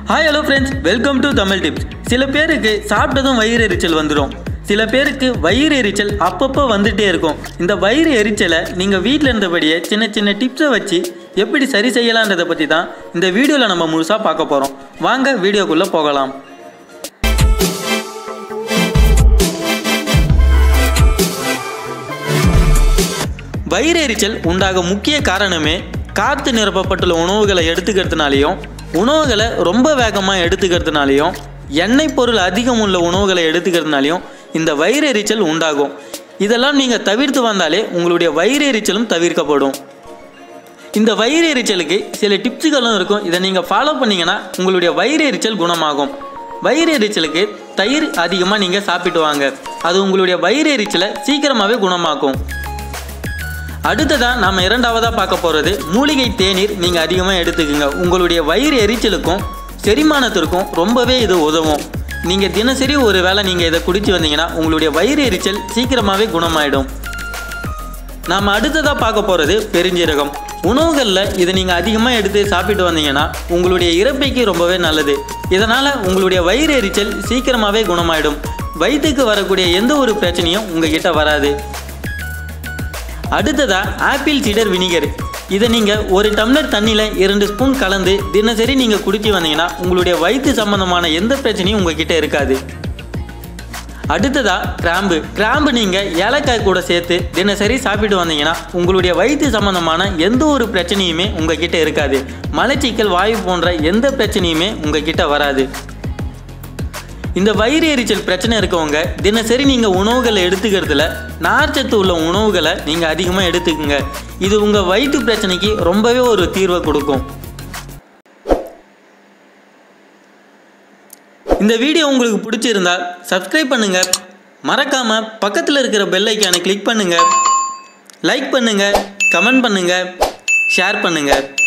hi hello friends welcome to Tamil tips சில பேருக்கு சாப்பிட்டதும் வயிறு எரிச்சல் வந்துடும் சில பேருக்கு வயிறு எரிச்சல் அப்பப்போ வந்துட்டே இருக்கும் இந்த வயிறு எரிச்சலை நீங்கள் வீட்டில் இருந்தபடியே சின்ன சின்ன டிப்ஸை வச்சு எப்படி சரி செய்யலான்றதை பற்றி தான் இந்த வீடியோவில் நம்ம முழுசாக பார்க்க போகிறோம் வாங்க வீடியோக்குள்ளே போகலாம் வயிறு எரிச்சல் உண்டாக முக்கிய காரணமே காற்று நிரப்பப்பட்டுள்ள உணவுகளை எடுத்துக்கிறதுனாலையும் உணவுகளை ரொம்ப வேகமாக எடுத்துக்கிறதுனாலையும் எண்ணெய் பொருள் அதிகம் உள்ள உணவுகளை எடுத்துக்கிறதுனாலையும் இந்த வயிறு எரிச்சல் உண்டாகும் இதெல்லாம் நீங்கள் தவிர்த்து வந்தாலே உங்களுடைய வயிறு எரிச்சலும் தவிர்க்கப்படும் இந்த வயிறு எரிச்சலுக்கு சில டிப்ஸுகளும் இருக்கும் இதை நீங்கள் ஃபாலோ பண்ணீங்கன்னா உங்களுடைய வயிறு எரிச்சல் குணமாகும் வயிறு எரிச்சலுக்கு தயிர் அதிகமாக நீங்கள் சாப்பிட்டு வாங்க அது உங்களுடைய வயிறு எரிச்சலை சீக்கிரமாகவே குணமாக்கும் அடுத்ததாக நம்ம இரண்டாவதாக பார்க்க போகிறது மூலிகை தேநீர் நீங்கள் அதிகமாக எடுத்துக்கோங்க உங்களுடைய வயிறு எரிச்சலுக்கும் செரிமானத்திற்கும் ரொம்பவே இது உதவும் நீங்கள் தினசரி ஒரு வேளை நீங்கள் இதை குடிச்சு வந்தீங்கன்னா உங்களுடைய வயிறு எரிச்சல் சீக்கிரமாகவே குணமாயிடும் நாம் அடுத்ததாக பார்க்க போகிறது பெருஞ்சீரகம் உணவுகளில் இதை நீங்கள் அதிகமாக எடுத்து சாப்பிட்டு வந்தீங்கன்னா உங்களுடைய இறப்பைக்கு ரொம்பவே நல்லது இதனால் உங்களுடைய வயிறு எரிச்சல் சீக்கிரமாகவே குணமாயிடும் வயிற்றுக்கு வரக்கூடிய எந்த ஒரு பிரச்சனையும் உங்ககிட்ட வராது அடுத்ததா ஆப்பிள் சீடர் வினிகர் இதை நீங்கள் ஒரு டம்ளர் தண்ணியில் இரண்டு ஸ்பூன் கலந்து தினசரி நீங்கள் குடிச்சு வந்தீங்கன்னா உங்களுடைய வயிற்று சம்பந்தமான எந்த பிரச்சனையும் உங்ககிட்ட இருக்காது அடுத்ததா கிராம்பு கிராம்பு நீங்கள் ஏலக்காய் கூட சேர்த்து தினசரி சாப்பிட்டு வந்தீங்கன்னா உங்களுடைய வயிற்று சம்பந்தமான எந்த ஒரு பிரச்சனையுமே உங்ககிட்ட இருக்காது மலச்சிக்கல் வாயு போன்ற எந்த பிரச்சனையுமே உங்ககிட்ட வராது இந்த வயிறு எரிச்சல் பிரச்சனை இருக்கவங்க தினசரி நீங்கள் உணவுகளை எடுத்துக்கிறதுல நார்ச்சத்து உள்ள உணவுகளை நீங்கள் அதிகமாக எடுத்துக்கோங்க இது உங்கள் வயிற்று பிரச்சனைக்கு ரொம்பவே ஒரு தீர்வை கொடுக்கும் இந்த வீடியோ உங்களுக்கு பிடிச்சிருந்தா சப்ஸ்கிரைப் பண்ணுங்க மறக்காம பக்கத்தில் இருக்கிற பெல் ஐக்கானை கிளிக் பண்ணுங்க லைக் பண்ணுங்க கமெண்ட் பண்ணுங்க ஷேர் பண்ணுங்க